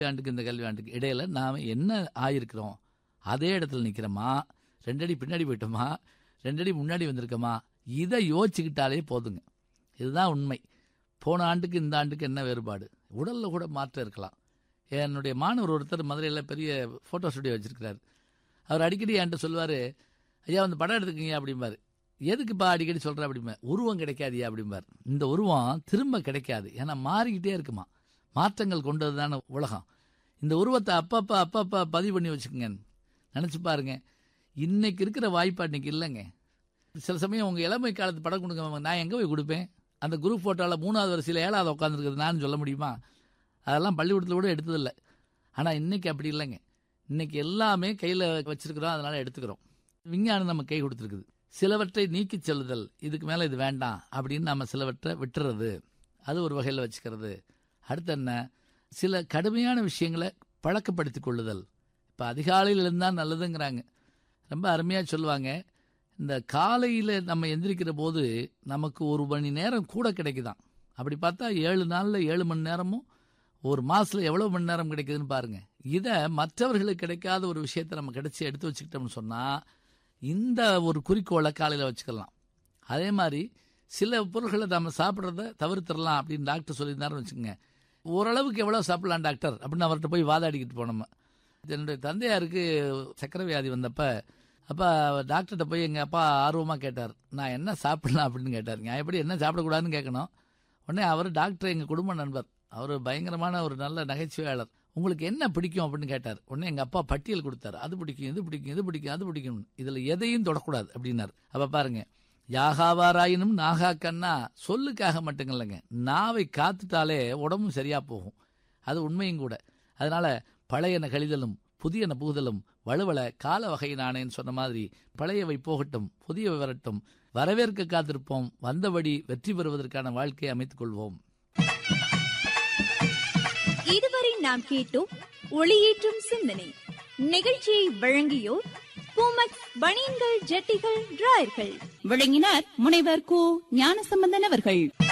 ஆண்டுக்கு இந்த கல்வி ஆண்டுக்கு இடையில நாம் என்ன ஆயிருக்கிறோம் அதே இடத்துல நிற்கிறோமா ரெண்டடி பின்னாடி போயிட்டோமா ரெண்டடி முன்னாடி வந்திருக்கோமா இதை யோசிச்சுக்கிட்டாலே போதுங்க இதுதான் உண்மை போன ஆண்டுக்கு இந்த ஆண்டுக்கு என்ன வேறுபாடு உடலில் கூட மாற்றம் இருக்கலாம் என்னுடைய மாணவர் ஒருத்தர் மதுரையில் பெரிய ஃபோட்டோ ஸ்டுடியோ வச்சிருக்கிறார் அவர் அடிக்கடி என்கிட்ட சொல்லுவார் ஐயா வந்து படம் எடுத்துக்கங்க அப்படிம்பாரு எதுக்குப்பா அடிக்கடி சொல்கிற அப்படிம்பா உருவம் கிடைக்காதியா அப்படிம்பார் இந்த உருவம் திரும்ப கிடைக்காது ஏன்னா மாறிக்கிட்டே இருக்குமா மாற்றங்கள் கொண்டது தானே உலகம் இந்த உருவத்தை அப்பப்போ அப்பப்போ பதிவு பண்ணி வச்சுக்கோங்க நினச்சி பாருங்க இன்னைக்கு இருக்கிற வாய்ப்பு அன்னைக்கு இல்லைங்க சில சமயம் உங்கள் இளமை காலத்து படம் கொடுங்க நான் எங்கே போய் கொடுப்பேன் அந்த குரூப் ஃபோட்டோவில் மூணாவது வரிசையில் ஏழாவது உட்காந்துருக்குது நான் சொல்ல முடியுமா அதெல்லாம் பள்ளிக்கூடத்தில் கூட எடுத்ததில்லை ஆனால் இன்னைக்கு அப்படி இல்லைங்க இன்னைக்கு எல்லாமே கையில் வச்சிருக்கிறோம் அதனால எடுத்துக்கிறோம் விஞ்ஞானம் நம்ம கை கொடுத்துருக்குது சிலவற்றை நீக்கி செல்லுதல் இதுக்கு மேலே இது வேண்டாம் அப்படின்னு நம்ம சிலவற்றை விட்டுறது அது ஒரு வகையில் வச்சுக்கிறது அடுத்து என்ன சில கடுமையான விஷயங்களை பழக்கப்படுத்திக் கொள்ளுதல் இப்போ அதிகாலையில் இருந்தால் நல்லதுங்கிறாங்க ரொம்ப அருமையாக சொல்லுவாங்க இந்த காலையில் நம்ம எந்திரிக்கிற போது நமக்கு ஒரு மணி நேரம் கூட கிடைக்குதாம் அப்படி பார்த்தா ஏழு நாளில் ஏழு மணி நேரமும் ஒரு மாதத்தில் எவ்வளோ மணி நேரம் கிடைக்குதுன்னு பாருங்க இதை மற்றவர்களுக்கு கிடைக்காத ஒரு விஷயத்தை நம்ம கிடைச்சி எடுத்து வச்சுக்கிட்டோம்னு சொன்னால் இந்த ஒரு குறிக்கோளை காலையில் வச்சுக்கலாம் அதே மாதிரி சில பொருட்களை நம்ம சாப்பிட்றத தவிர்த்திடலாம் அப்படின்னு டாக்டர் சொல்லியிருந்தாருன்னு வச்சுக்கோங்க ஓரளவுக்கு எவ்வளோ சாப்பிடலாம் டாக்டர் அப்படின்னு அவர்கிட்ட போய் வாதாடிக்கிட்டு போனோம் என்னுடைய தந்தையாருக்கு சக்கரை வியாதி வந்தப்ப அப்போ டாக்டர்கிட்ட போய் எங்கள் அப்பா ஆர்வமாக கேட்டார் நான் என்ன சாப்பிடலாம் அப்படின்னு கேட்டார் நான் எப்படி என்ன சாப்பிடக்கூடாதுன்னு கேட்கணும் உடனே அவர் டாக்டர் எங்கள் குடும்ப நண்பர் அவர் பயங்கரமான ஒரு நல்ல நகைச்சுவையாளர் உங்களுக்கு என்ன பிடிக்கும் அப்படின்னு கேட்டார் உடனே எங்கள் அப்பா பட்டியல் கொடுத்தாரு அது பிடிக்கும் இது பிடிக்கும் இது பிடிக்கும் அது பிடிக்கும் இதில் எதையும் தொடக்கூடாது அப்படின்னார் அப்போ பாருங்க யாகாவாராயினும் நாகா கண்ணா சொல்லுக்காக மட்டும் இல்லைங்க நாவை காத்துட்டாலே உடம்பும் சரியா போகும் அது உண்மையும் கூட அதனால பழையன கழிதலும் புதியன புகுதலும் வலுவல கால வகையினானேன்னு சொன்ன மாதிரி பழையவை போகட்டும் புதியவை வரட்டும் வரவேற்க காத்திருப்போம் வந்தபடி வெற்றி பெறுவதற்கான வாழ்க்கையை அமைத்துக் கொள்வோம் இதுவரை நாம் கேட்டோம் ஒளியேற்றும் சிந்தனை நிகழ்ச்சியை வழங்கியோர் பூமக்ஸ் பனியன்கள் ஜட்டிகள் டிராயர்கள் வழங்கினார் முனைவர் கு ஞானசம்பந்தன் அவர்கள்